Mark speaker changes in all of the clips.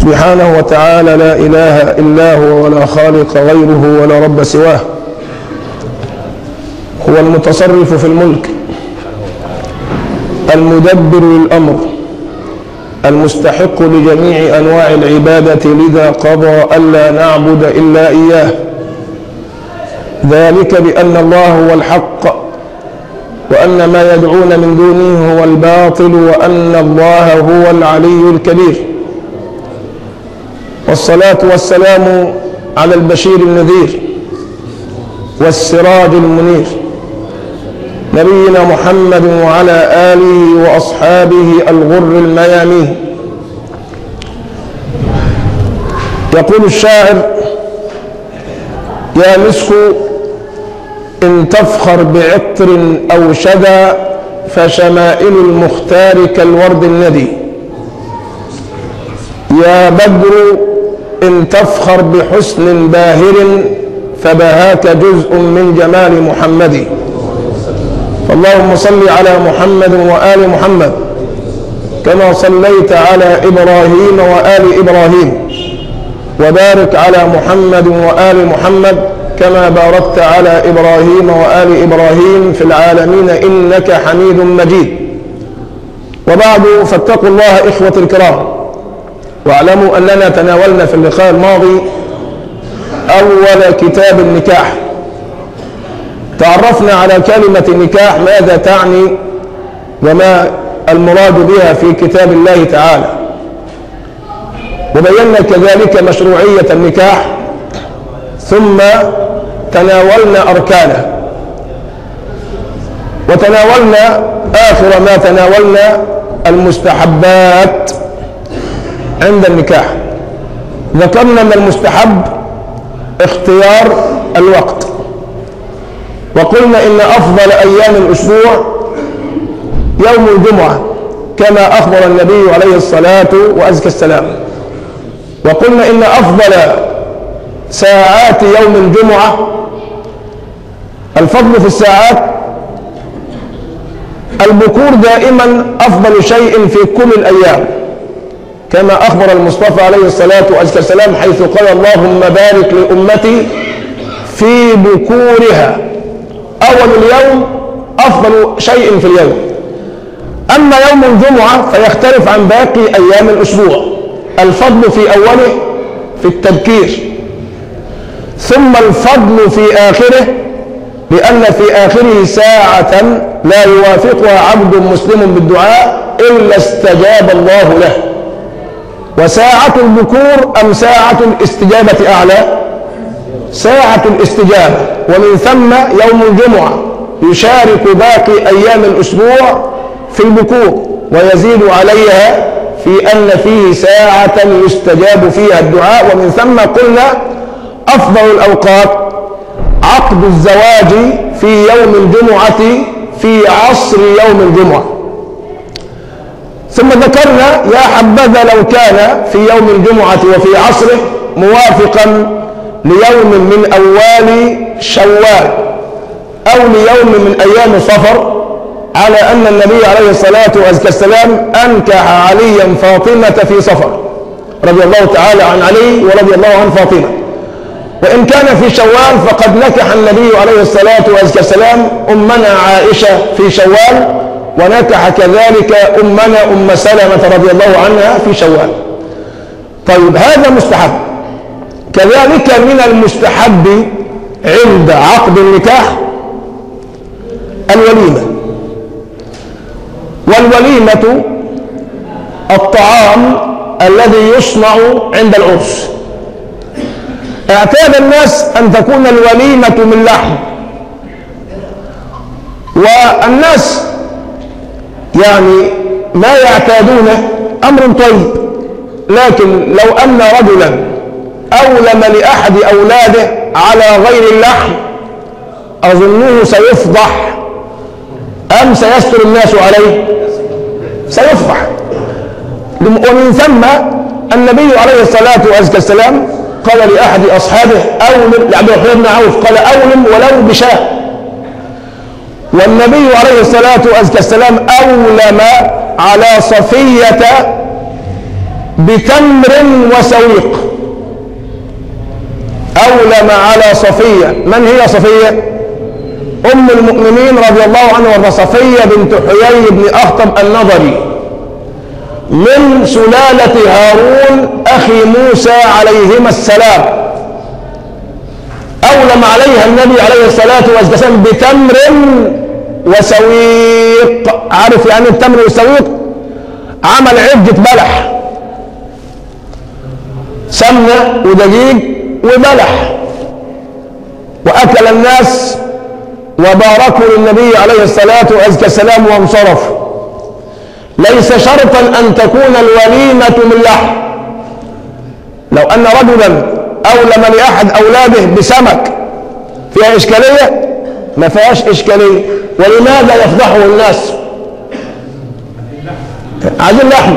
Speaker 1: سبحانه وتعالى لا إله إلا هو ولا خالق غيره ولا رب سواه هو المتصرف في الملك المدبر للأمر المستحق لجميع أنواع العبادة لذا قضى ألا نعبد إلا إياه ذلك بأن الله هو الحق وأن ما يدعون من دونه هو الباطل وأن الله هو العلي الكبير والصلاة والسلام على البشير النذير والسراج المنير نبينا محمد وعلى آله وأصحابه الغر الميامين يقول الشاعر يا مسك إن تفخر بعطر أو شذا فشمائل المختار كالورد الندي يا بدر إن تفخر بحسن باهر فبهاك جزء من جمال محمد فاللهم صل على محمد وآل محمد كما صليت على إبراهيم وآل إبراهيم وبارك على محمد وآل محمد كما باركت على إبراهيم وآل إبراهيم في العالمين إنك حميد مجيد وبعد فاتقوا الله إخوة الكرام واعلموا أننا تناولنا في اللقاء الماضي أول كتاب النكاح تعرفنا على كلمة النكاح ماذا تعني وما المراد بها في كتاب الله تعالى وبينا كذلك مشروعية النكاح ثم تناولنا أركانه وتناولنا آخر ما تناولنا المستحبات عند النكاح ذكرنا من المستحب اختيار الوقت وقلنا إن أفضل أيام الأسبوع يوم الجمعة كما أخبر النبي عليه الصلاة وأزكى السلام وقلنا إن أفضل ساعات يوم الجمعة الفضل في الساعات البكور دائما أفضل شيء في كل الأيام كما أخبر المصطفى عليه الصلاة والسلام حيث قال اللهم بارك لأمتي في بكورها أول اليوم أفضل شيء في اليوم أما يوم الجمعة فيختلف عن باقي أيام الأسبوع الفضل في أوله في التبكير ثم الفضل في آخره لأن في آخره ساعة لا يوافقها عبد مسلم بالدعاء إلا استجاب الله له وساعة البكور أم ساعة الاستجابة أعلى ساعة الاستجابة ومن ثم يوم الجمعة يشارك باقي أيام الأسبوع في البكور ويزيد عليها في أن فيه ساعة يستجاب فيها الدعاء ومن ثم قلنا أفضل الأوقات عقد الزواج في يوم الجمعة في عصر يوم الجمعة ثم ذكرنا يا حبذا لو كان في يوم الجمعة وفي عصره موافقا ليوم من أول شوال أو ليوم من أيام صفر على أن النبي عليه الصلاة والسلام أنكح عليا فاطمة في صفر رضي الله تعالى عن علي ورضي الله عن فاطمة وإن كان في شوال فقد نكح النبي عليه الصلاة والسلام أمنا عائشة في شوال ونكح كذلك أمنا أم سلمة رضي الله عنها في شوال طيب هذا مستحب كذلك من المستحب عند عقد النكاح الوليمة والوليمة الطعام الذي يصنع عند العرس اعتاد الناس أن تكون الوليمة من لحم والناس يعني ما يعتادونه أمر طيب لكن لو أن رجلا أولم لأحد أولاده على غير اللحم أظنه سيفضح أم سيستر الناس عليه سيفضح ومن ثم النبي عليه الصلاة والسلام قال لأحد أصحابه أولم لعبد الرحمن بن عوف قال أولم ولو بشاه والنبي عليه الصلاة والسلام أولم على صفية بتمر وسويق أولم على صفية من هي صفية أم المؤمنين رضي الله عنها وارضاها صفية بنت حيي بن أخطب النظري من سلالة هارون أخي موسى عليهما السلام أولم عليها النبي عليه الصلاة والسلام بتمر وسويق عارف يعني التمر والسويق عمل عجة بلح سمنة ودقيق وبلح وأكل الناس وباركوا للنبي عليه الصلاة والسلام وانصرفوا ليس شرطا أن تكون الوليمة من لحم لو أن رجلا أولم لأحد أولاده بسمك فيها إشكالية ما فيهاش إشكالية ولماذا يفضحه الناس عايزين لحم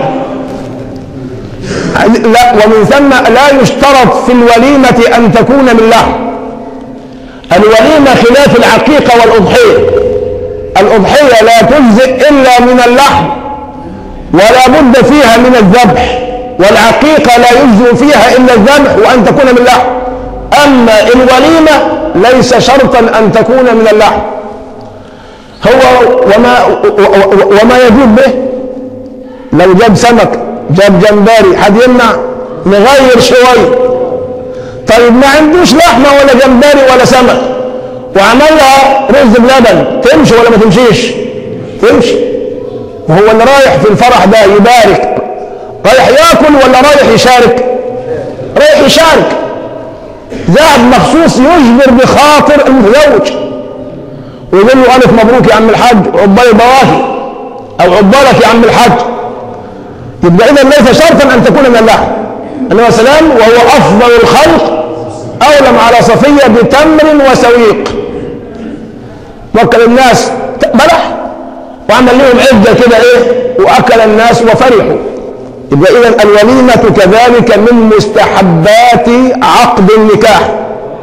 Speaker 1: لا ومن ثم لا يشترط في الوليمة أن تكون من لحم الوليمة خلاف العقيقة والأضحية الأضحية لا تجزئ إلا من اللحم ولا بد فيها من الذبح والعقيقة لا يجزئ فيها إلا الذبح وأن تكون من اللحم أما الوليمة ليس شرطا أن تكون من اللحم هو وما وما يجوب به لو جاب سمك جاب جمبري حد يمنع نغير شويه طيب ما عندوش لحمه ولا جمبري ولا سمك وعملها رز بلبن تمشي ولا ما تمشيش تمشي وهو اللي رايح في الفرح ده يبارك رايح ياكل ولا رايح يشارك رايح يشارك ذهب مخصوص يجبر بخاطر المتزوج ويقول له الف مبروك يا عم الحاج عقبال بواكي او عقبالك يا عم الحاج يبقى اذا ليس شرطا ان تكون من اللحم النبي صلى الله عليه وسلم وهو افضل الخلق اولم على صفيه بتمر وسويق وكل الناس بلح وعمل لهم عده كده ايه واكل الناس وفرحوا يبقى اذا الوليمه كذلك من مستحبات عقد النكاح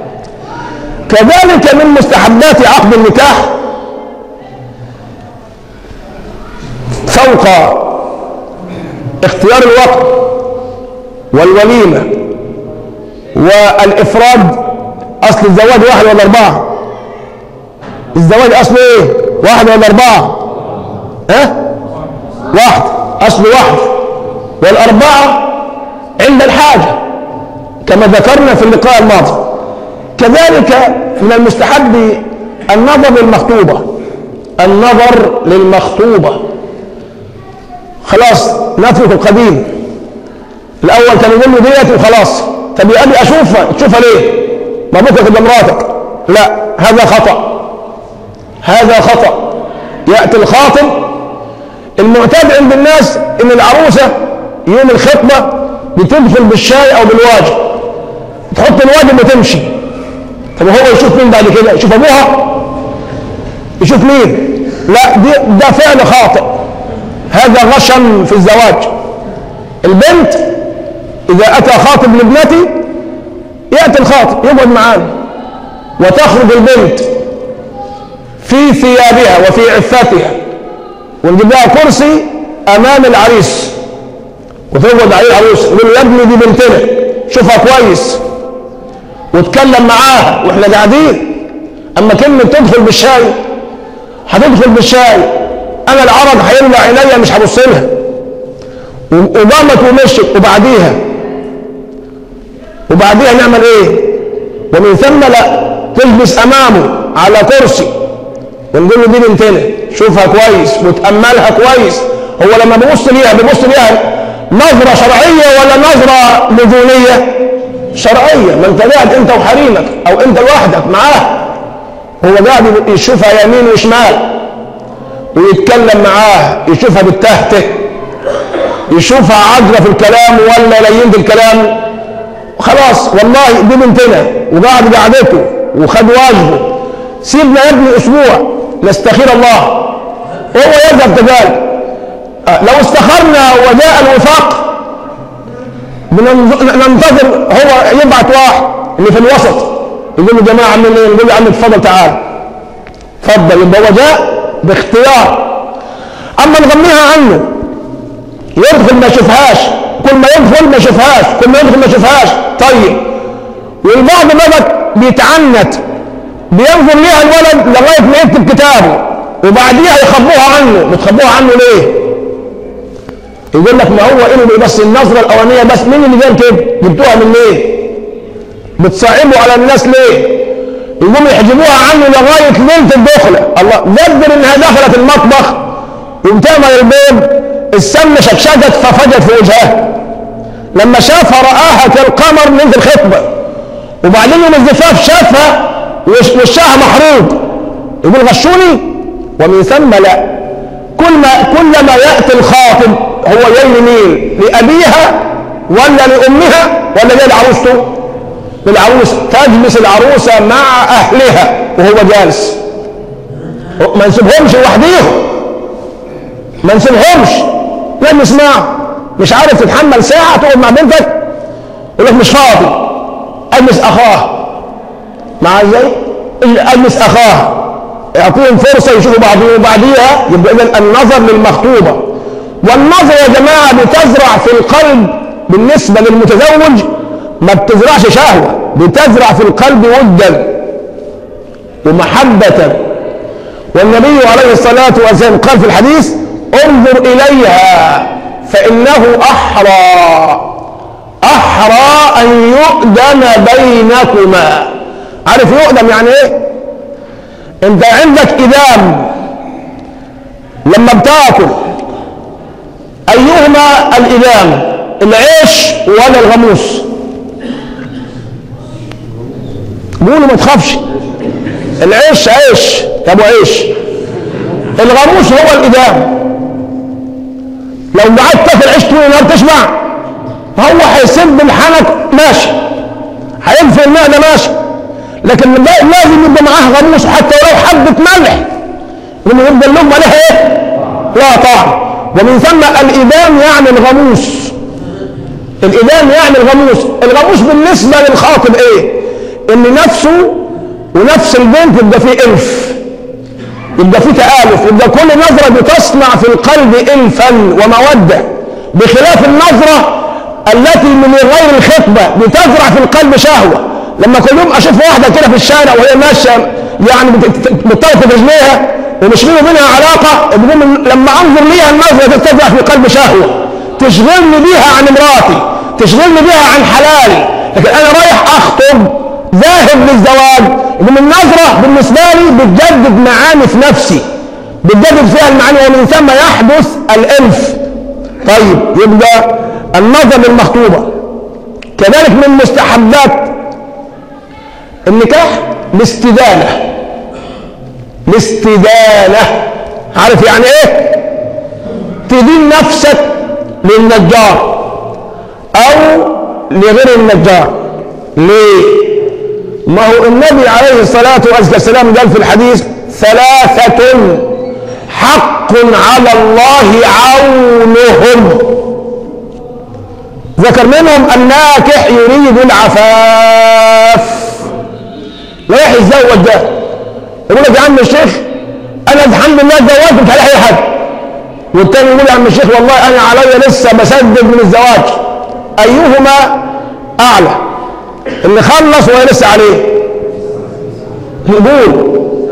Speaker 1: كذلك من مستحبات عقد النكاح فوق اختيار الوقت والوليمة والإفراد أصل الزواج واحد ولا أربعة الزواج أصله إيه واحد ولا أربعة ها أه؟ واحد أصل واحد والأربعة عند الحاجة كما ذكرنا في اللقاء الماضي كذلك من المستحب النظر للمخطوبة النظر للمخطوبة خلاص نترك القديم الأول كان يقول له ديت وخلاص طب يا أبي أشوفها تشوفها ليه؟ ما بكره تبقى مراتك لا هذا خطأ هذا خطأ يأتي الخاطب المعتاد عند الناس إن العروسة يوم الخطبة بتدخل بالشاي أو بالواجب تحط الواجب وتمشي طب هو يشوف مين بعد كده يشوف ابوها يشوف مين لا دي ده فعل خاطئ هذا غشم في الزواج البنت اذا اتى خاطب لابنتي ياتي الخاطب يقعد معانا وتخرج البنت في ثيابها وفي عفتها ونجيب لها كرسي امام العريس وتقعد عليه العروس يقول يا ابني دي بنتنا شوفها كويس واتكلم معاها واحنا قاعدين اما كلمه تدخل بالشاي هتدخل بالشاي انا العرض هيملى عينيا مش هبص لها وقامت ومشت وبعديها وبعديها نعمل ايه ومن ثم لا تجلس امامه على كرسي ونقول له دي بنتنا شوفها كويس وتاملها كويس هو لما بيبص ليها بيبص ليها نظره شرعيه ولا نظره لذونيه شرعية ما انت قاعد انت وحريمك او انت لوحدك معاه هو قاعد يشوفها يمين وشمال ويتكلم معاه يشوفها بالتهته يشوفها عجرة في الكلام ولا لين في الكلام خلاص والله دي بنتنا وقاعد قعدته وخد واجبه سيبنا يا ابني اسبوع نستخير الله هو يذهب كذلك لو استخرنا وجاء الوفاق ننتظر هو يبعت واحد اللي في الوسط يقول له جماعه عاملين ايه؟ يقول له يا عم اتفضل تعال اتفضل يبقى هو جاء باختيار اما نغنيها عنه يدخل ما يشوفهاش كل ما يدخل ما يشوفهاش كل ما يدخل ما يشوفهاش طيب والبعض بقى بيتعنت بينظر ليها الولد لغايه ما يكتب كتابه وبعديها يخبوها عنه بتخبوها عنه ليه؟ يقول لك ما هو إله بس النظره الاولانيه بس مين اللي قال كده؟ جبتوها من ليه؟ بتصعبوا على الناس ليه؟ يقوموا يحجبوها عنه لغايه ليله الدخله الله قدر انها دخلت المطبخ وبتعمل البيض السمنه شكشكت ففجت في وجهها لما شافها رآها كالقمر من الخطبه وبعدين يوم الزفاف شافها وش- وشها محروق يقول غشوني ومن ثم لا كل ما كلما ياتي الخاطب هو جاي لمين؟ لابيها ولا لامها ولا جاي لعروسته؟ للعروس تجلس العروسه مع اهلها وهو جالس ما نسيبهمش لوحديهم ما نسيبهمش لا نسمع مش عارف تتحمل ساعه تقعد مع بنتك يقول لك مش فاضي اجلس اخاه مع ازاي؟ اجلس اخاه يعطيهم فرصه يشوفوا بعضهم وبعديها يبقى اذا النظر للمخطوبه والنظر يا جماعه بتزرع في القلب بالنسبه للمتزوج ما بتزرعش شهوه بتزرع في القلب ودا ومحبه والنبي عليه الصلاه والسلام قال في الحديث انظر اليها فانه احرى احرى ان يؤدم بينكما عارف يؤدم يعني ايه انت عندك ادام لما بتاكل ايهما الادام العيش ولا الغموس قولوا ما تخافش العيش عيش يا ابو عيش الغموس هو الادام لو قعدت تاكل عيش طول النهار تشبع هو هيسد الحنك ماشي هينفي المعده ماشي لكن لا- لازم يبقى معاه غموس حتى ولو حبه ملح لما يبقى اللقمه لها ايه؟ لا طعم ومن ثم الإدام يعني الغموس الإدام يعني الغموس الغموس بالنسبة للخاطب ايه؟ ان نفسه ونفس البنت يبقى فيه ألف يبقى فيه تآلف يبقى كل نظرة بتصنع في القلب ألفا ومودة بخلاف النظرة التي من غير الخطبة بتزرع في القلب شهوة لما كل يوم أشوف واحدة كده في الشارع وهي ماشية يعني بت- بتطرف رجليها ومش بيني وبينها علاقة بقوم لما أنظر ليها النظرة تزرع في القلب شهوة تشغلني بيها عن مراتي تشغلني بيها عن حلالي لكن أنا رايح أخطب ذاهب للزواج يقوم النظرة بالنسبة لي بتجدد معاني في نفسي بتجدد فيها المعاني ومن ثم يحدث الألف طيب يبقى النظر للمخطوبة كذلك من مستحبات النكاح الاستدانة الاستدانة عارف يعني ايه تدين نفسك للنجار او لغير النجار ليه ما هو النبي عليه الصلاة والسلام قال في الحديث ثلاثة حق على الله عونهم ذكر منهم الناكح يريد العفاف لا رايح يتزوج ده يقول لك يا عم الشيخ انا الحمد لله اتزوجت مش على اي حد والتاني يقول يا عم الشيخ والله انا عليا لسه بسدد من الزواج ايهما اعلى اللي خلص وهي لسه عليه يقول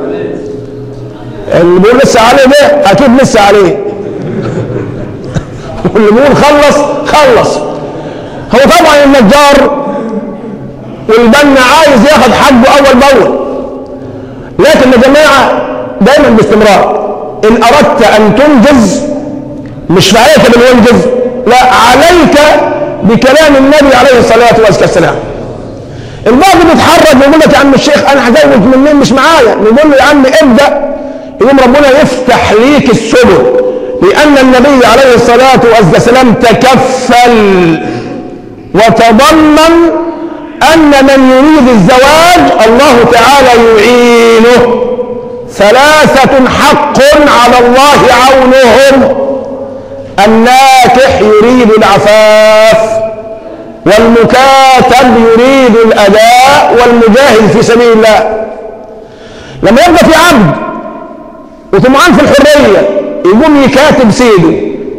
Speaker 1: اللي بيقول لسه عليه ده اكيد لسه عليه واللي بيقول خلص خلص هو طبعا النجار والبنا عايز ياخد حقه اول باول لكن يا جماعه دايما باستمرار ان اردت ان تنجز مش عليك بالانجز لا عليك بكلام النبي عليه الصلاه والسلام البعض بيتحرج ويقول لك يا عم الشيخ انا هزوج منين مش معايا نقول له يا عم ابدا يقوم ربنا يفتح ليك السبل لان النبي عليه الصلاه والسلام تكفل وتضمن ان من يريد الزواج الله تعالى يعينه ثلاثه حق على الله عونهم الناكح يريد العفاف والمكاتب يريد الأداء والمجاهد في سبيل الله لما يبقى في عبد وطمعان في الحرية يقوم يكاتب سيده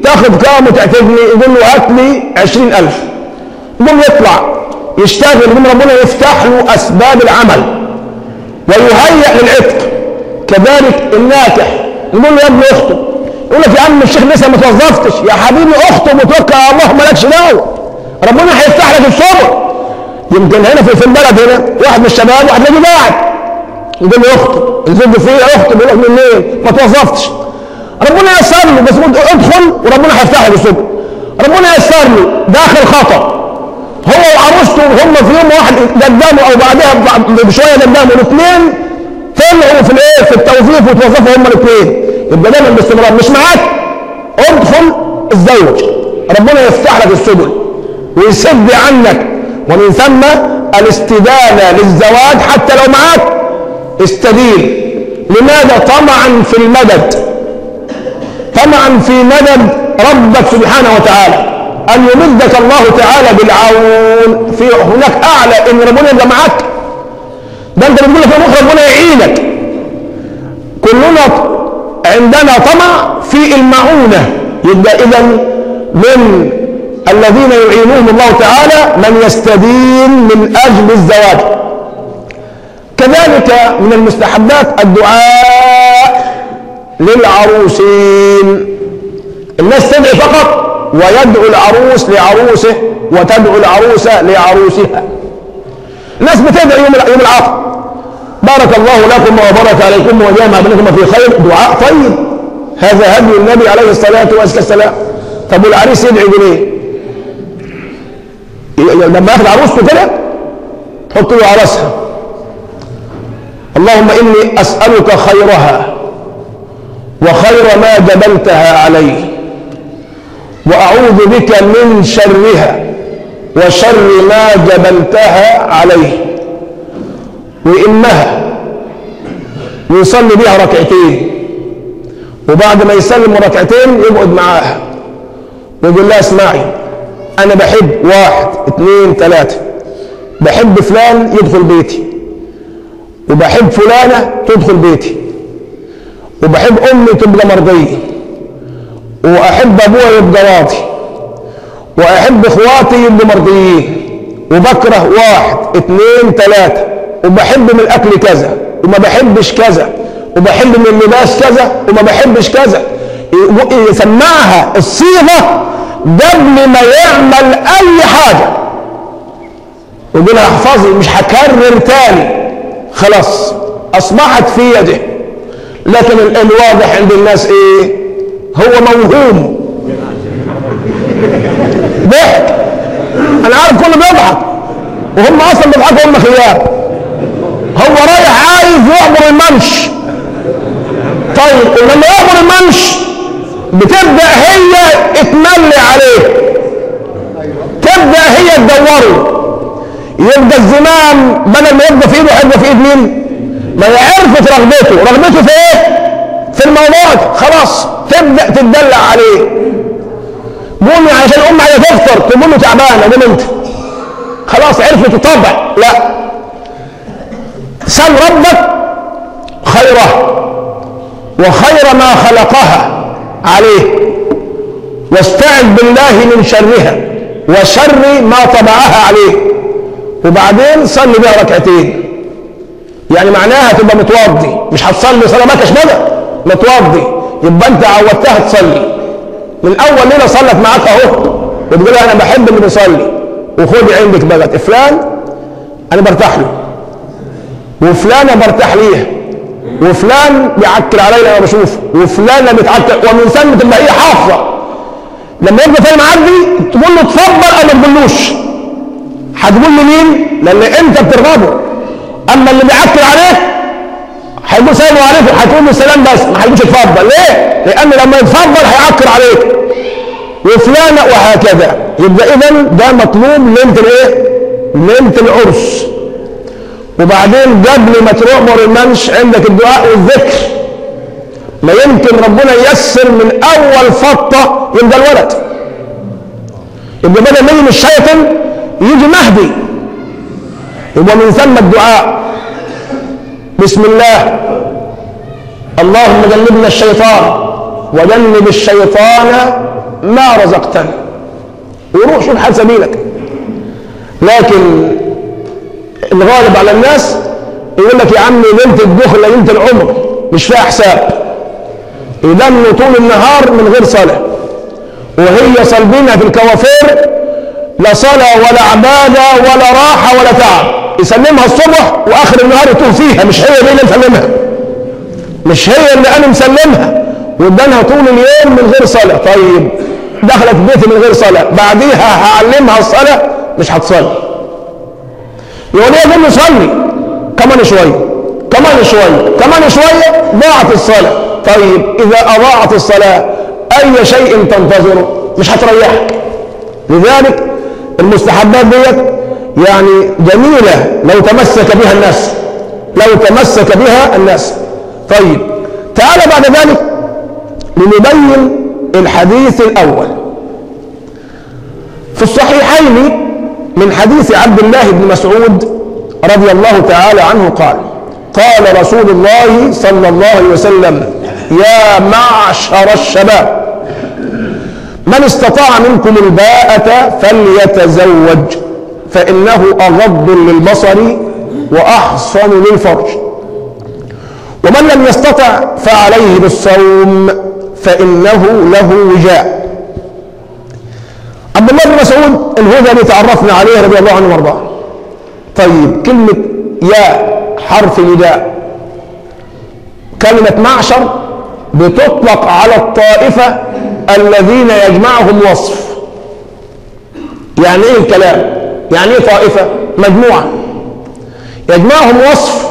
Speaker 1: تاخد كام وتعتقني يقول له هات لي 20000 يقوم يطلع يشتغل يقوم ربنا يفتح له اسباب العمل ويهيئ للعتق كذلك الناكح يقول له يا ابني اخطب يقول لك يا عم الشيخ لسه ما توظفتش يا حبيبي اخطب وتوكل على الله مالكش دعوه ربنا هيفتح لك الصبر يمكن هنا في في البلد هنا واحد من الشباب واحد تلاقيه قاعد يقول له اخطب الزوج فيه اخطب يقول لك منين ما توظفتش ربنا ييسر له بس قلت ادخل وربنا هيفتح لك الصبر ربنا ييسر له داخل خطر هو وعروسته هم في يوم واحد قدامه او بعدها بشويه قدامه الاثنين طلعوا في الايه في التوظيف وتوظفوا هم الاثنين يبقى دايما باستمرار مش معاك ادخل الزوج ربنا يفتح لك السبل ويسد عنك ومن ثم الاستدانه للزواج حتى لو معاك استدين لماذا طمعا في المدد طمعا في مدد ربك سبحانه وتعالى ان يمدك الله تعالى بالعون في هناك اعلى ان ربنا يبقى معاك ده انت بتقول لك يا مخ ربنا يعينك كلنا عندنا طمع في المعونه يبقى اذا من الذين يعينهم الله تعالى من يستدين من اجل الزواج كذلك من المستحبات الدعاء للعروسين الناس تدعي فقط ويدعو العروس لعروسه وتدعو العروسة لعروسها الناس بتدعي يوم يوم العقد بارك الله لكم وبارك عليكم وجامع بينكم في خير دعاء طيب هذا هدي النبي عليه الصلاة والسلام طب والعريس يدعي بليه؟ لما ياخد عروسته كده حط له على راسها اللهم اني اسالك خيرها وخير ما جبلتها عليه واعوذ بك من شرها وشر ما جبلتها عليه وإمها ويصلي بيها ركعتين وبعد ما يسلم ركعتين يقعد معاها ويقول لها اسمعي انا بحب واحد اثنين ثلاثة بحب فلان يدخل بيتي وبحب فلانة تدخل بيتي وبحب امي تبقى مرضية واحب ابوها يبقى راضي واحب اخواتي يبقوا مرضيين وبكره واحد اثنين ثلاثة وبحب من الاكل كذا وما بحبش كذا وبحب من اللباس كذا وما بحبش كذا يسمعها الصيغه قبل ما يعمل اي حاجه يقول لها احفظي مش هكرر تاني خلاص اصبحت في يده لكن ال- الواضح عند الناس ايه هو موهوم ضحك انا عارف كله بيضحك وهم اصلا بيضحكوا هم خيار هو رايح عايز يعبر المنش طيب ولما يعبر المنش بتبدا هي تملي عليه تبدا هي تدوره يبقى الزمام بدل ما يبقى في ايده هيبقى في ايد مين؟ ما هي عرفت رغبته رغبته في ايه؟ في الموضوع ده. خلاص تبدا تدلع عليه قومي عشان الام عايزه تفطر تقول له تعبانه قوم انت خلاص عرفت الطبع لا سل ربك خيره وخير ما خلقها عليه واستعذ بالله من شرها وشر ما طبعها عليه وبعدين صلي بها ركعتين يعني معناها تبقى متوضي مش هتصلي صلاه مكش بقى متوضي يبقى انت عودتها تصلي من اول ليله صلت معاك اهو وتقول لها انا بحب اللي بيصلي وخدي عندك بقى فلان انا برتاح له وفلانه برتاح ليها وفلان بيعكر عليا لما بشوفه وفلانه بتعكر ومن ثم تبقى هي حافظه لما يبقى فاهم معدي تقول له اتفضل او ما تقولوش هتقول لمين؟ لان انت بترغبه اما اللي بيعكر عليك هيقول سلام عليكم هتقول له السلام بس ما هيقولش اتفضل ليه؟ لان لما يتفضل هيعكر عليك وفلانه وهكذا يبقى اذا ده مطلوب ليله الايه؟ ليله العرس وبعدين قبل ما تؤمر المنش عندك الدعاء والذكر ما يمكن ربنا ييسر من اول فطه يبقى الولد يبقى بدل ما يجي من الشيطان يجي مهدي يبقى من ثم الدعاء بسم الله اللهم جنبنا الشيطان وجنب الشيطان ما رزقتني وروح شوف حال سبيلك لكن الغالب على الناس يقول لك يا عم ليله الدخل ليله العمر مش فيها حساب يدنوا طول النهار من غير صلاه وهي صلبينها في الكوافير لا صلاه ولا عباده ولا راحه ولا تعب يسلمها الصبح واخر النهار يتوه فيها مش هي دي اللي مسلمها مش هي اللي انا مسلمها وادانها طول اليوم من غير صلاه طيب دخلت بيتي من غير صلاه بعديها هعلمها الصلاه مش هتصلي يقول لي يا نصلي كمان شويه كمان شويه كمان شويه ضاعت الصلاه طيب اذا اضاعت الصلاه اي شيء تنتظره مش هتريحك لذلك المستحبات ديت يعني جميله لو تمسك بها الناس لو تمسك بها الناس طيب تعال بعد ذلك لنبين الحديث الاول في الصحيحين من حديث عبد الله بن مسعود رضي الله تعالى عنه قال قال رسول الله صلى الله عليه وسلم يا معشر الشباب من استطاع منكم الباءة فليتزوج فإنه أغض للبصر وأحصن للفرج ومن لم يستطع فعليه بالصوم فإنه له وجاء عبد الله بن مسعود الهذلي تعرفنا عليه رضي الله عنه وارضاه طيب كلمة يا حرف نداء كلمة معشر بتطلق على الطائفة الذين يجمعهم وصف يعني ايه الكلام يعني ايه طائفة مجموعة يجمعهم وصف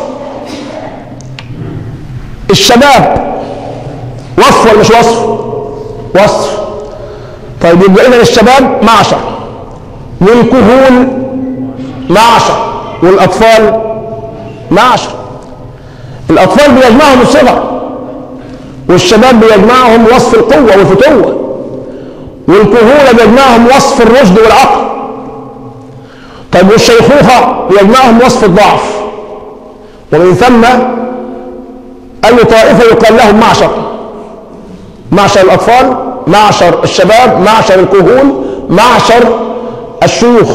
Speaker 1: الشباب وصف ولا مش وصف وصف طيب يبقى اذا الشباب معشر والكهول معشر والاطفال معشر الاطفال بيجمعهم الصغر والشباب بيجمعهم وصف القوه والفتوه والكهوله بيجمعهم وصف الرشد والعقل طيب والشيخوخه بيجمعهم وصف الضعف ومن ثم اي طائفه يقال لهم معشر معشر الاطفال معشر الشباب معشر الكهول معشر الشيوخ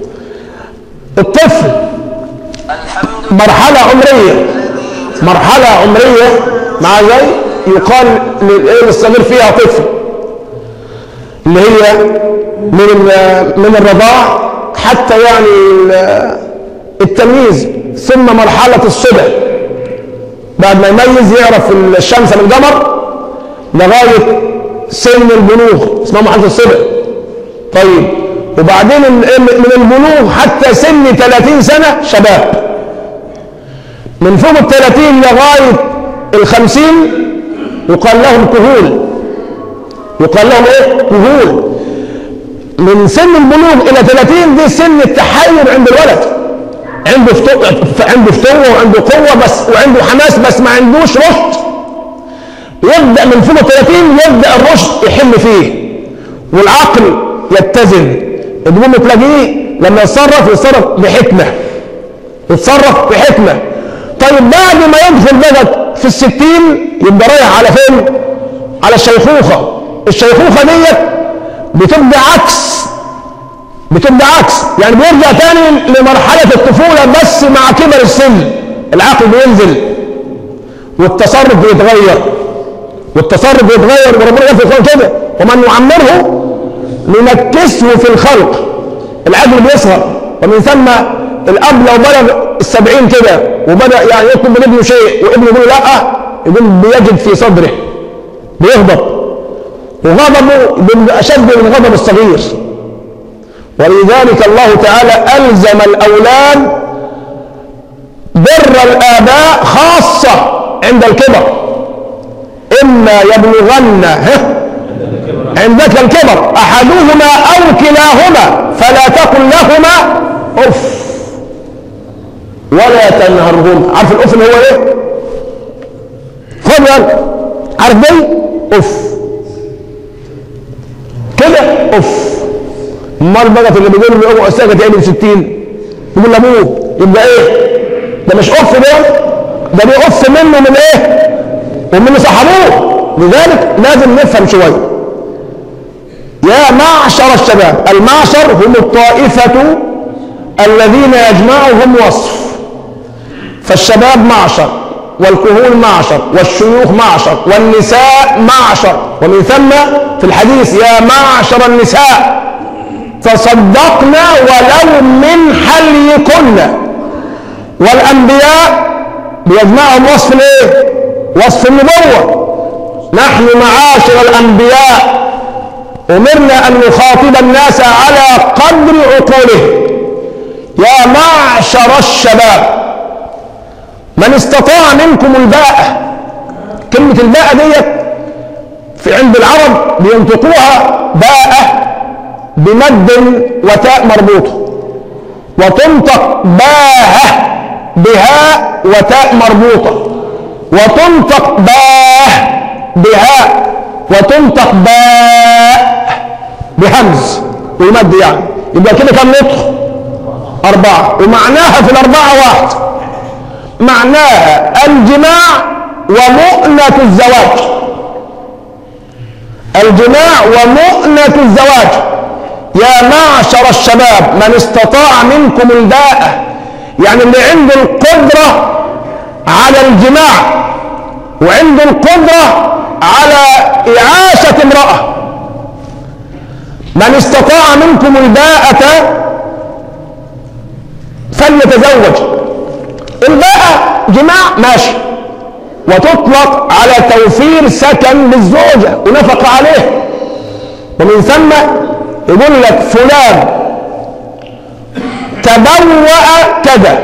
Speaker 1: الطفل مرحلة عمرية مرحلة عمرية مع زي يقال للصغير فيها طفل اللي هي من من الرضاع حتى يعني التمييز ثم مرحلة الصبع بعد ما يميز يعرف الشمس من القمر لغاية سن البلوغ اسمها مرحلة الصبع طيب وبعدين من البلوغ حتى سن 30 سنة شباب من فوق ال 30 لغاية ال 50 يقال لهم كهول يقال لهم ايه؟ كهول من سن البلوغ إلى 30 دي سن التحير عند الولد عنده فتوة عنده فتوة وعنده قوة بس وعنده حماس بس ما عندوش رشد يبدأ من فوق ال 30 يبدأ الرشد يحل فيه والعقل يتزن تقوم تلاقيه لما يتصرف يتصرف بحكمة يتصرف بحكمة طيب بعد ما يدخل بقى في الستين يبقى رايح على فين على الشيخوخة الشيخوخة ديت بتبقى عكس بتبقى عكس يعني بيرجع تاني لمرحلة الطفولة بس مع كبر السن العقل بينزل والتصرف بيتغير والتصرف بيتغير وربنا يقول كده ومن يعمره ننكسه في الخلق العقل بيصغر ومن ثم الاب لو بلغ السبعين كده وبدا يعني يطلب من ابنه شيء وابنه يقول لا يقول بيجد في صدره بيغضب وغضبه بيبقى اشد من غضب الصغير ولذلك الله تعالى الزم الاولاد بر الاباء خاصه عند الكبر اما يبلغن عندك الكبر احدهما او كلاهما فلا تقل لهما اف ولا تنهرهما عارف الاف اللي هو ايه خد بالك عارف دي اف كده اف امال بقى اللي بيقول له ابو اساجه تعمل 60 يقول لابوه يبقى ايه ده مش اف ده ده بيقف منه من ايه ومن صحابوه لذلك لازم نفهم شويه يا معشر الشباب المعشر هم الطائفة الذين يجمعهم وصف فالشباب معشر والكهول معشر والشيوخ معشر والنساء معشر ومن ثم في الحديث يا معشر النساء تصدقنا ولو من حليكن والأنبياء بيجمعهم وصف الايه وصف النبوة نحن معاشر الأنبياء أمرنا أن نخاطب الناس على قدر عقولهم يا معشر الشباب من استطاع منكم الباءة كلمة الباءة ديت في عند العرب بينطقوها باءة بمد وتاء مربوطة وتنطق باهة بهاء وتاء مربوطة وتنطق باه بهاء وتنطق باء بهمز ويمد يعني يبقى كده كم نطق أربعة ومعناها في الأربعة واحد معناها الجماع ومؤنة الزواج الجماع ومؤنة الزواج يا معشر الشباب من استطاع منكم الباءة يعني اللي عنده القدرة على الجماع وعنده القدرة على إعاشة امرأة من استطاع منكم الباءة فليتزوج الباءة جماع ماشي وتطلق على توفير سكن للزوجة ونفقة عليه ومن ثم يقول لك فلان تبوأ كذا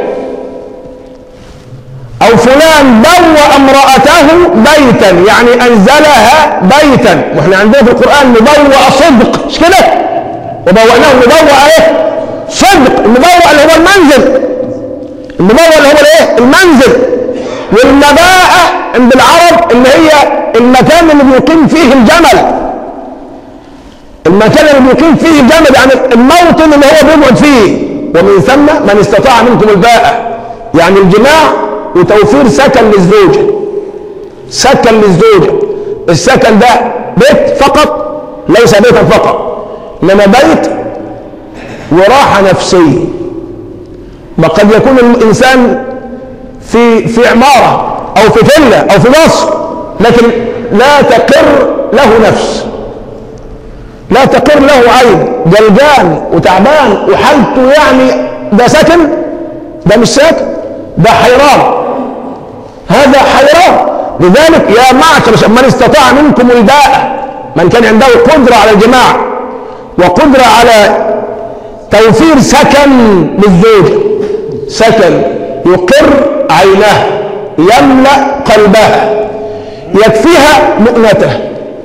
Speaker 1: أو فلان بوأ امرأته بيتا يعني أنزلها بيتا وإحنا عندنا في القرآن نبوأ صدق مش كده وبوأناه نبوأ إيه صدق المبوأ اللي هو المنزل المبوأ اللي هو الإيه المنزل والمباءة عند العرب اللي هي المكان اللي بيقيم فيه الجمل المكان اللي بيقيم فيه الجمل يعني الموطن اللي هو بيقعد فيه ومن ثم من استطاع منكم الباءة يعني الجماع وتوفير سكن للزوجة سكن للزوجة السكن ده بيت فقط ليس بيتا فقط انما بيت وراحة نفسية ما قد يكون الإنسان في في عمارة أو في فيلا أو في مصر لكن لا تقر له نفس لا تقر له عين جلجان وتعبان وحالته يعني ده سكن ده مش ساكن ده حيران هذا حيران لذلك يا معشر من استطاع منكم الباء من كان عنده قدرة على الجماع وقدرة على توفير سكن للزوجة سكن يقر عينها يملأ قلبها يكفيها مؤنته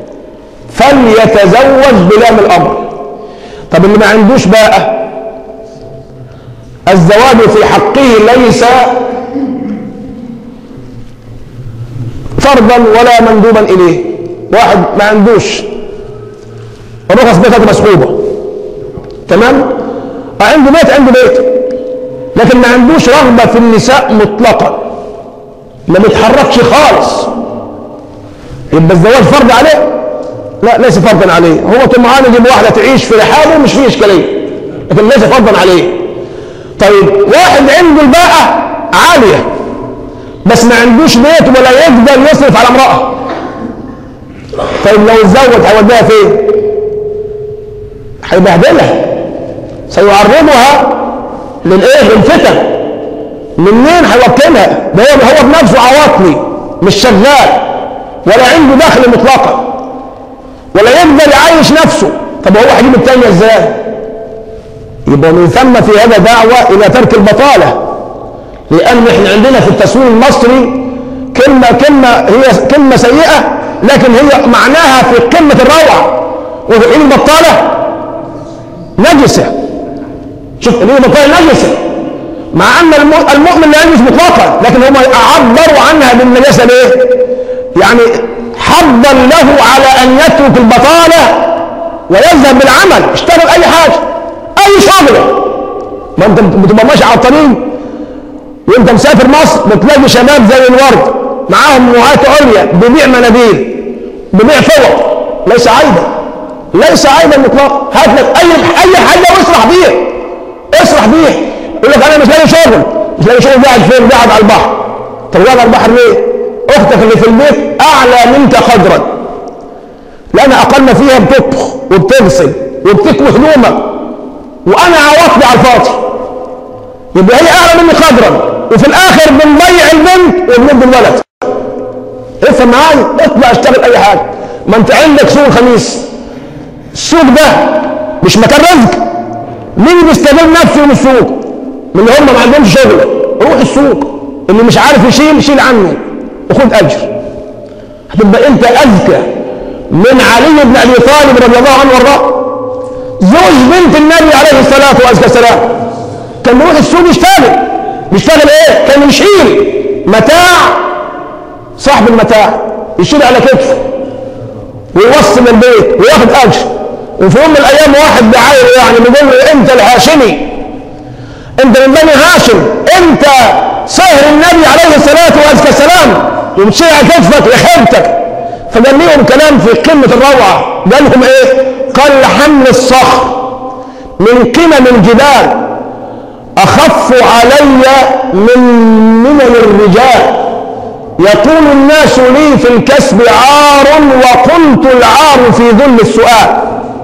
Speaker 1: فليتزوج بلام الأمر طب اللي ما عندوش بقى الزواج في حقه ليس فرضا ولا مندوبا إليه واحد ما عندوش الرخص بتاعته مسحوبة تمام عنده بيت عنده بيت لكن ما عندوش رغبة في النساء مطلقا ما بيتحركش خالص يبقى الزواج فرض عليه لا ليس فرضا عليه هو طمعان يجيب واحدة تعيش في رحاله مش فيه إشكالية لكن ليس فرضا عليه طيب واحد عنده الباءة عالية بس ما عندوش بيت ولا يقدر يصرف على امرأة طيب لو اتزوج هيوديها فين؟ هيبهدلها سيعرضها للايه؟ للفتن منين هيوكلها؟ ده هو هو بنفسه عواطلي مش شغال ولا عنده دخل مطلقا ولا يقدر يعيش نفسه طب هو هيجيب التانية ازاي؟ يبقى من ثم في هذا دعوة إلى ترك البطالة لأن احنا عندنا في التسويق المصري كلمة كلمة هي كلمة سيئة لكن هي معناها في قمة الروعة وفي حين البطالة نجسة شوف اللي البطالة نجسة مع أن المؤمن لا ينجس مطلقا لكن هم عبروا عنها بالنجاسة ليه؟ يعني حظا له على أن يترك البطالة ويذهب بالعمل اشتغل أي حاجة أي شغلة ما أنت بتبقى ماشي على الطريق وانت مسافر مصر بتلاقي شباب زي الورد معاهم نوعات عليا ببيع مناديل ببيع فوط ليس عيبا ليس عيبا مطلقا هات لك اي اي حاجه واسرح بيها اسرح بيها يقول لك انا مش لاقي شغل مش لاقي شغل قاعد فين قاعد على البحر طب قاعد على البحر ليه اختك اللي في البيت اعلى منك قدرا لان اقل فيها بتطبخ وبتغسل وبتكوي هدومك وانا عوضت على الفاضي يبقى هي اعلى مني قدرا وفي الاخر بنضيع البنت وبنبني الولد افهم معايا اطلع اشتغل اي حاجه ما انت عندك سوق الخميس السوق ده مش مكان رزق مين بيستغل نفسه من السوق من اللي هم ما عندهمش شغل روح السوق اللي مش عارف يشيل شيل عنه وخد اجر هتبقى انت اذكى من علي بن ابي طالب رضي الله عنه وارضاه زوج بنت النبي عليه الصلاه والسلام كان بيروح السوق يشتغل بيشتغل ايه كان يشيل متاع صاحب المتاع يشيل على كتفه ويوصل البيت وياخد اجر وفي يوم من الايام واحد بعايره يعني بيقول له انت الهاشمي انت من بني هاشم انت صهر النبي عليه الصلاه والسلام وبتشيل على كتفك لحبتك فقال لهم كلام في قمه الروعه قال لهم ايه؟ قال حمل الصخر من قمم الجبال اخف علي من منن الرجال يقول الناس لي في الكسب عار وقلت العار في ذل السؤال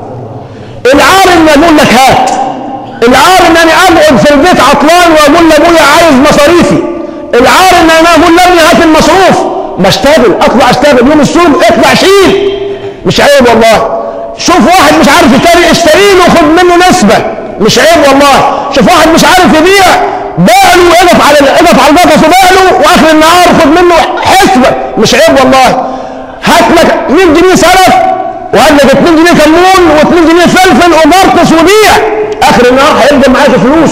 Speaker 1: العار ان اقول لك هات العار ان انا اقعد في البيت عطلان واقول لابويا عايز مصاريفي العار ان انا اقول لابني هات المصروف بشتغل اطلع اشتغل يوم السوق اطلع شيل مش عيب والله شوف واحد مش عارف يشتري اشتري له خد منه نسبه مش عيب والله شوف واحد مش عارف يبيع باله اقف على اقف على البقص وباله واخر النهار خد منه حسبه مش عيب والله هات لك 100 جنيه سلف وهات لك 2 جنيه كمون و2 جنيه فلفل وبرطس وبيع اخر النهار هيفضل معاك فلوس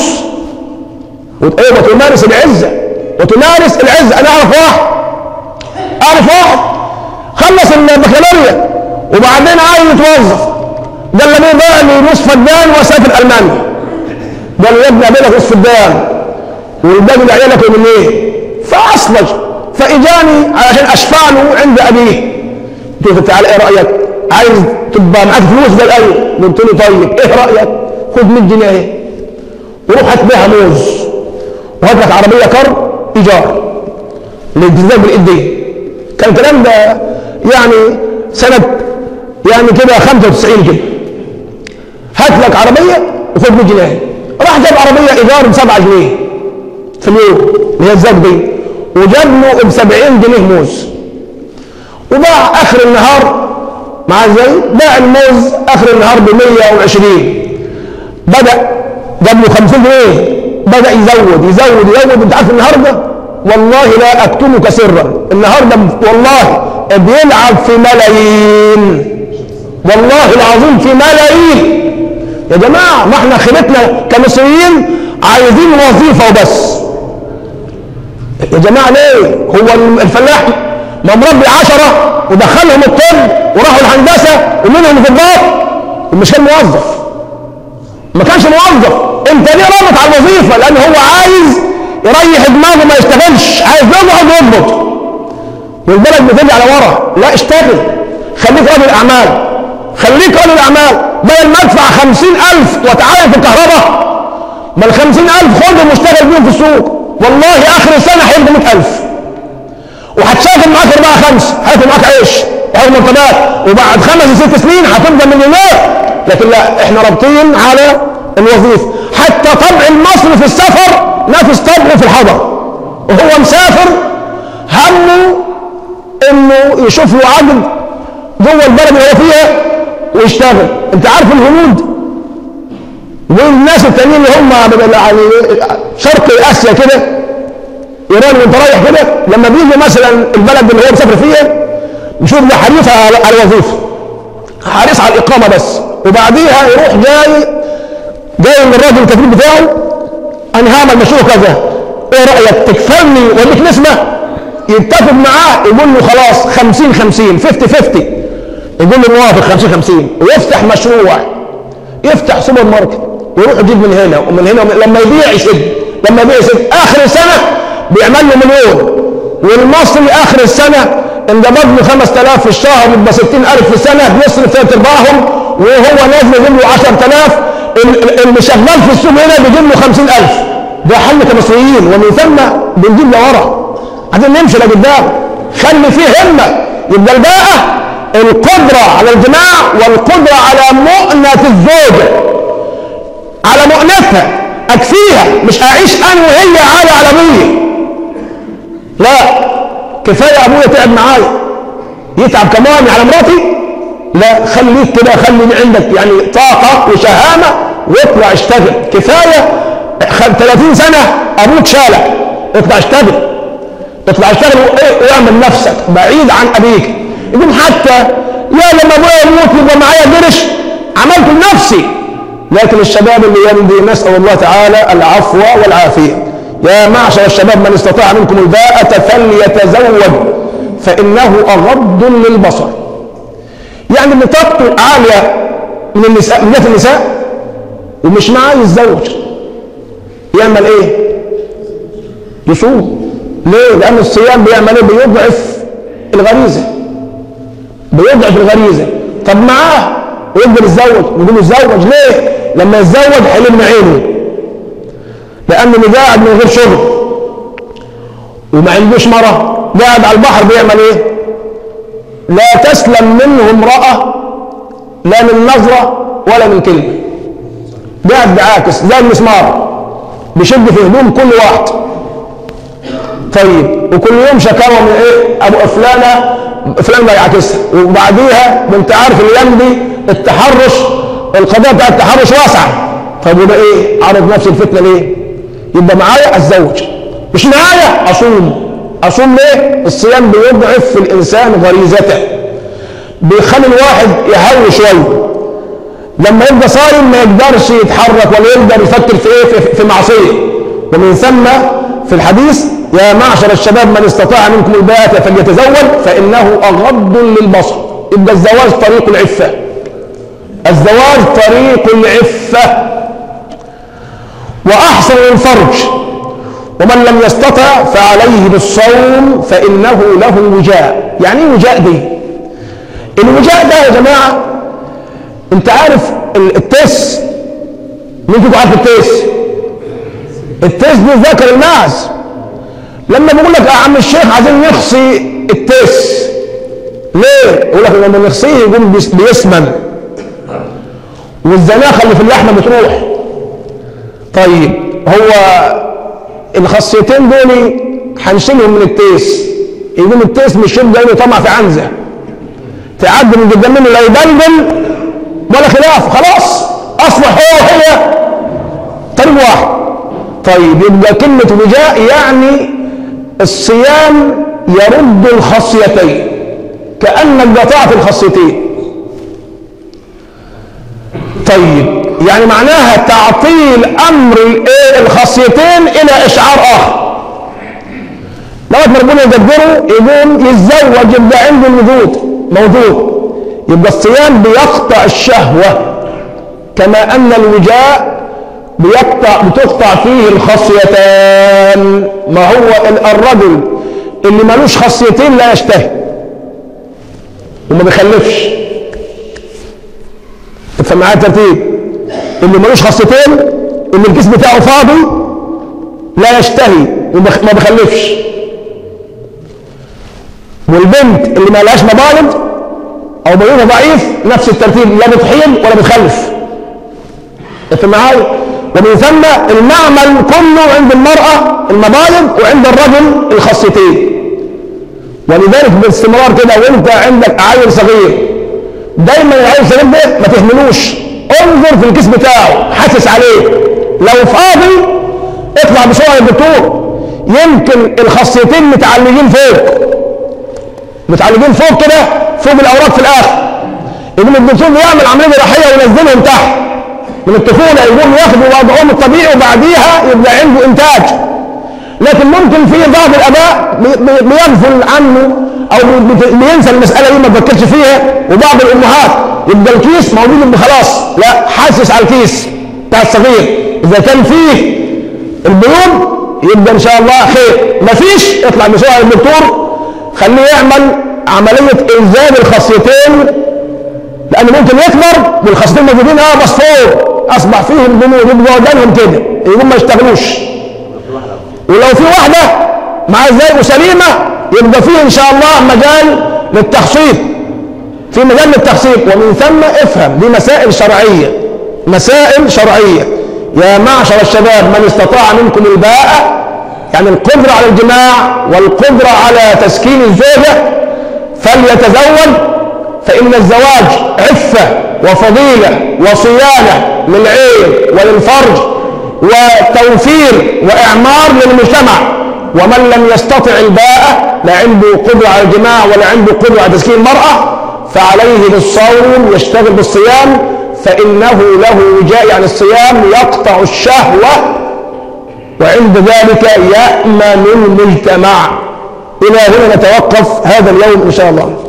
Speaker 1: وت- ايه وتمارس العزه وتمارس العزه انا اعرف واحد اعرف واحد خلص البكالوريا وبعدين عايز يتوظف قال لي بقى لي نصف فدان واسافر المانيا قال لي يا ابني اعمل لك نصف فدان والباقي لعيالك من ايه؟ فاصلج فاجاني علشان اشفع له عند ابيه قلت له تعالى ايه رايك؟ عايز تبقى معاك فلوس؟ قال ايوه قلت له طيب ايه رايك؟ خد 100 جنيه اهي وروح هات بيها موز وهات لك عربيه كر ايجار للالتزام بالايدين كان الكلام ده يعني سنه يعني كده 95 كده هات لك عربيه وخد 100 جنيه راح جاب عربيه ايجار ب 7 جنيه في اليوم اللي هي الزاج دي وجاب له ب 70 جنيه موز وباع اخر النهار مع ازاي؟ باع الموز اخر النهار ب 120 بدا جاب له 50 جنيه بدا يزود يزود يزود انت عارف النهارده والله لا اكتمك سرا النهارده والله بيلعب في ملايين والله العظيم في ملايين يا جماعه ما احنا خيبتنا كمصريين عايزين وظيفه وبس يا جماعه ليه هو الفلاح ما مربي عشرة ودخلهم الطب وراحوا الهندسه ومنهم ضباط ومش كان موظف ما كانش موظف انت ليه رابط على الوظيفه لان هو عايز يريح دماغه ما يشتغلش عايز يقعد ويضبط والبلد بتجي على ورا لا اشتغل خليك رجل اعمال خليك رجل اعمال بدل ما ادفع خمسين الف واتعين في الكهرباء ما الخمسين الف خدهم واشتغل بيهم في السوق والله اخر السنه هيبقوا 100000 وهتسافر معاك اربعه خمسه هياكل معاك عيش وهياخد مرتبات وبعد خمس ست سنين هتفضل مليونير لكن لا احنا رابطين على الوظيفه حتى طبع المصري في السفر نفس طبعه في الحضر وهو مسافر همه انه يشوف له عقد جوه البلد اللي هو فيها ويشتغل انت عارف الهنود والناس التانيين اللي هم يعني شرق اسيا كده ايران وانت رايح كده لما بيجي مثلا البلد اللي هو مسافر فيها نشوف له حريص على على الوظيفه حريص على الاقامه بس وبعديها يروح جاي جاي من الراجل الكفيل بتاعه انا هعمل مشروع كذا ايه رايك تكفلني واديك نسبه يتفق معاه يقول له خلاص 50 50 50 50 يقول له موافق 50 50 ويفتح مشروع يفتح سوبر ماركت ويروح يجيب من هنا ومن هنا ومن لما يبيع يشد لما يبيع يشد اخر السنه بيعمل له مليون والمصري اخر السنه انضبط له 5000 في الشهر يبقى 60000 في السنه بيصرف ثلاث ارباعهم وهو نازل يجيب له 10000 اللي شغال في السوق هنا بيجيب له 50000 ده حل كمصريين ومن ثم بنجيب لورا عايزين نمشي لقدام خلي فيه همه يبقى الباءة القدرة على الجماع والقدرة على مؤنة الزوجة على مؤنتها أكفيها مش أعيش أنا وهي عالة على أبويا لا كفاية أبويا تعب معايا يتعب كمان على مراتي لا خليك كده خلي عندك يعني طاقة وشهامة واطلع اشتغل كفاية 30 سنة أبوك شالك اطلع اشتغل اطلع اشتغل واعمل نفسك بعيد عن أبيك يقول حتى يا لما ابويا يموت يبقى معايا قرش عملت لنفسي لكن الشباب اللي يمضي نسأل الله تعالى العفو والعافية يا معشر الشباب من استطاع منكم الباءة فليتزوج فإنه أغض للبصر يعني اللي طاقته عالية من النساء من النساء ومش معاه يتزوج يعمل ايه؟ يصوم ليه؟ لأن الصيام بيعمل ايه؟ بيضعف الغريزة بيضعف الغريزة طب معاه ويقدر يتزوج نقول له اتزوج ليه؟ لما يتزوج حلم عينه لأنه اللي قاعد من غير شغل وما عندوش مرة قاعد على البحر بيعمل ايه؟ لا تسلم منه امرأة لا من نظرة ولا من كلمة قاعد بعاكس زي المسمار بيشد في هدوم كل واحد طيب وكل يوم شكاوى من ايه ابو فلانه فلان بيعاكسها وبعديها ما انت عارف الايام دي التحرش القضيه بتاع التحرش واسعه طب وده ايه عرض نفس الفتنه ليه يبقى معايا اتزوج مش معايا اصوم اصوم ليه الصيام بيضعف في الانسان غريزته بيخلي الواحد يهوي شويه لما يبقى صايم ما يقدرش يتحرك ولا يقدر يفكر في ايه في, في معصيه ومن ثم في الحديث يا معشر الشباب من استطاع منكم الباءة فليتزوج فإنه أغض للبصر يبقى الزواج طريق العفة الزواج طريق العفة وأحسن الفرج ومن لم يستطع فعليه بالصوم فإنه له وجاء يعني ايه وجاء دي الوجاء ده يا جماعة انت عارف التس مين فيكم عارف التس التس دي ذكر الماعز لما بقول لك يا عم الشيخ عايزين نخصي التس ليه؟ يقول لك لما نخصيه يقوم بيسمن والزناخه اللي في اللحمه بتروح طيب هو الخاصيتين دول هنشيلهم من التيس يقوم التيس مش يبقى له طمع في عنزه تعدي من قدام منه لا يبلبل ولا خلاف خلاص اصبح هو هي طريق واحد طيب يبقى كلمه وجاء يعني الصيام يرد الخصيتين كأنك قطعت الخصيتين طيب يعني معناها تعطيل أمر الايه الخصيتين إلى إشعار آخر لغاية ما ربنا يقدره يقوم يتزوج يبقى عنده الوجود موجود يبقى الصيام بيقطع الشهوة كما أن الوجاء بيقطع بتقطع فيه الخصيتان ما هو الرجل اللي ملوش خصيتين لا يشتهي وما بيخلفش افهم معايا الترتيب اللي ملوش خصيتين اللي الجسم بتاعه فاضي لا يشتهي وما بيخلفش والبنت اللي ما لهاش مبالغ او بيوتها ضعيف نفس الترتيب لا بتحيل ولا بتخلف افهم معايا ومن ثم المعمل كله عند المرأة المبالغ وعند الرجل الخصيتين ولذلك باستمرار كده وانت عندك عيل صغير دايما العيل الصغير ده ما تهملوش انظر في الكيس بتاعه حاسس عليه لو فاضي اطلع بسرعه للدكتور يمكن الخصيتين متعلقين فوق متعلقين فوق كده فوق الاوراق في الاخر يقوم الدكتور بيعمل عمليه جراحيه وينزلهم تحت من الطفولة يقوم ياخدوا وضعهم الطبيعي وبعديها يبقى عنده إنتاج لكن ممكن في بعض الآباء بيغفل عنه أو بينسى المسألة دي ما بفكرش فيها وبعض الأمهات يبقى الكيس موجود يبقى خلاص لا حاسس على الكيس بتاع الصغير إذا كان فيه البيوض يبقى إن شاء الله خير ما فيش اطلع بسرعة للدكتور خليه يعمل عملية إنزال الخصيتين لأنه ممكن يكبر والخاصتين موجودين اه مصفور أصبح فيهم جنون يبقوا قدامهم كده يقوم ما يشتغلوش ولو في واحدة مع ذلك سليمة يبقى فيه إن شاء الله مجال للتخصيص في مجال للتخصيص ومن ثم افهم دي مسائل شرعية مسائل شرعية يا معشر الشباب من استطاع منكم الباءة يعني القدرة على الجماع والقدرة على تسكين الزوجة فليتزوج فإن الزواج عفة وفضيلة وصيانة للعين وللفرج وتوفير وإعمار للمجتمع ومن لم يستطع الباءة لا عنده قدرة على الجماع ولا عنده قدرة على تسكين المرأة فعليه بالصوم يشتغل بالصيام فإنه له وجاء يعني الصيام يقطع الشهوة وعند ذلك يأمن المجتمع إلى هنا نتوقف هذا اليوم إن شاء الله